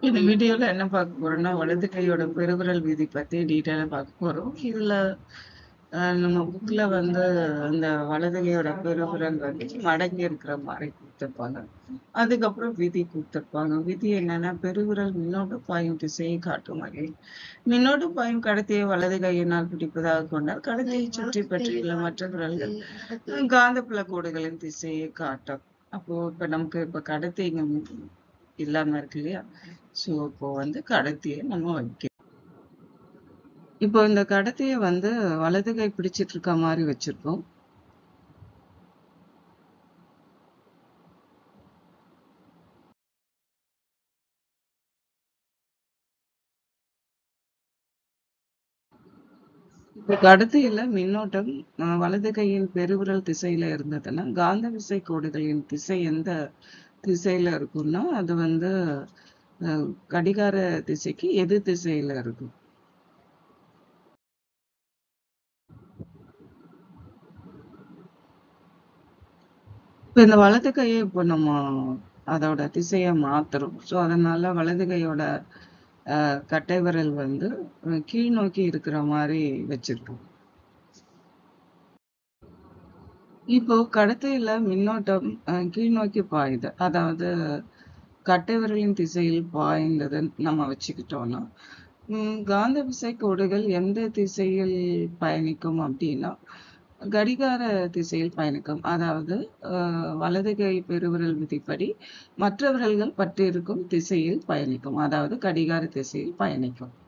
இந்த வீடியோல என்ன பார்க்க போறோம்னா வலது கையோட பெருவிரல் விதி பத்தி டீட்டெயிலா பார்க்க போறோம் இதுல அஹ், நம்ம புக்ல வந்து அந்த வலது கையோட பெருவிரல் வந்து மடங்கி இருக்கிற மாதிரி கொடுத்துருப்பாங்க அதுக்கப்புறம் விதி கொடுத்துருப்பாங்க விதி என்னன்னா பெருவிரல் மின்னோட்ட பாயும் திசையை காட்டும் வகையில் மின்னோட்ட பாயும் கடத்தியை வலது கையினால் பிடிப்பதாக கொண்டால் கடத்தியை சுற்றி பற்றியுள்ள மற்ற விரல்கள் காந்தப்புல கோடுகளின் திசையை காட்டும் அப்போ இப்ப நமக்கு இப்ப கடத்தி இங்க இல்லாம இருக்கு இல்லையா சோ இப்போ வந்து கடத்தியை நம்ம வைக்க இப்போ இந்த கடத்தியை வந்து வலது கை பிடிச்சிட்டு இருக்க மாதிரி வச்சிருக்கோம் இந்த கடத்தியில மின்னோட்டம் அஹ், வலது கையின் பெருவிரல் திசையில இருந்ததுன்னா காந்த விசை கோடுகளின் திசை எந்த திசையில இருக்கும்னா அது வந்து அஹ், கடிகார திசைக்கு எதிர் திசையில இருக்கும் இப்ப இந்த வலது கையை இப்போ நம்ம அதோட திசையை மாத்துறோம் ஸோ அதனால வலது கையோட அஹ், கட்டை விரல் வந்து அஹ், கீழ் நோக்கி இருக்கிற மாதிரி வச்சிருக்கோம் இப்போ கடத்தியில மின்னோட்டம் அஹ், கீழ் நோக்கி பாயுது அதாவது கட்டை விரலின் திசையில் பாய்ந்தது நம்ம வச்சுக்கிட்டோம்னா உம், காந்த விசை கோடுகள் எந்த திசையில் பயணிக்கும் அப்படின்னா கடிகார திசையில் பயணிக்கும் அதாவது அஹ், வலது கை பெருவிரல் விதிப்படி மற்ற விரல்கள் பற்றிருக்கும் திசையில் பயணிக்கும் அதாவது கடிகார திசையில் பயணிக்கும்